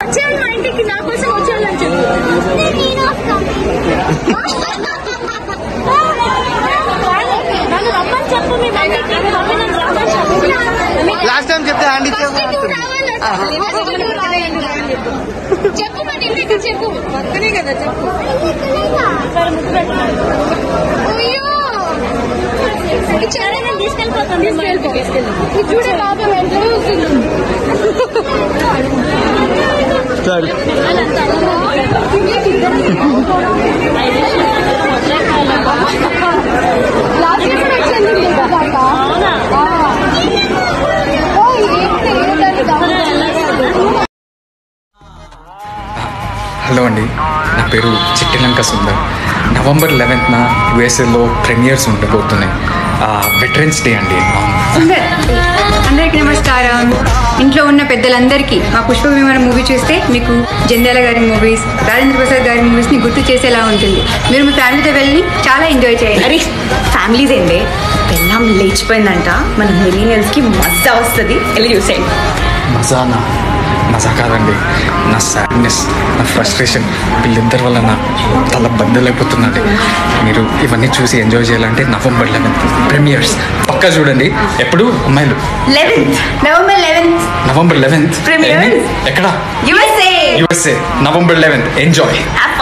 వచ్చేయాలి మా ఇంటికి నా కోసం వచ్చేయాలని చెప్పు నన్ను రమ్మని చెప్పు మీ మమ్మీకి మీ మమ్మీ నన్ను రమ్మని చెప్పు లాస్ట్ టైం చెప్తే హ్యాండ్ ఇచ్చే చెప్పు మరి ఇంటికి చెప్పు పక్కనే కదా చెప్పు సరే నేను తీసుకెళ్ళిపోతాను తీసుకెళ్ళిపో చూడే బాబు ఎంత హలో అండి నా పేరు చిట్టిలంక సుందర్ నవంబర్ లెవెన్త్న యుఎస్ఏలో ప్రీమియర్స్ ఉండబోతున్నాయి వెటరన్స్ డే అండి సుందర్ అందరికీ నమస్కారం ఇంట్లో ఉన్న పెద్దలందరికీ మా పుష్ప విమానం మూవీ చూస్తే మీకు జంధ్యాల గారి మూవీస్ రాజేంద్ర ప్రసాద్ గారి మూవీస్ని గుర్తు చేసేలా ఉంటుంది మీరు మీ ఫ్యామిలీతో వెళ్ళి చాలా ఎంజాయ్ చేయండి అరే ఫ్యామిలీస్ ఏంటి పెళ్ళాం లేచిపోయిందంట మన మిలీనియల్స్కి మజా వస్తుంది వెళ్ళి చూసేయండి మజానా మజా కాదండి నా సాడ్నెస్ నా ఫ్రస్ట్రేషన్ వీళ్ళిద్దరి వల్ల నా తల బద్దలైపోతుందండి మీరు ఇవన్నీ చూసి ఎంజాయ్ చేయాలంటే నవంబర్ లెవెన్త్ ప్రీమియర్స్ పక్కా చూడండి ఎప్పుడు అమ్మాయిలు eleventh November eleventh November eleventh Premieres? ఎక్కడ USA USA November eleventh enjoy have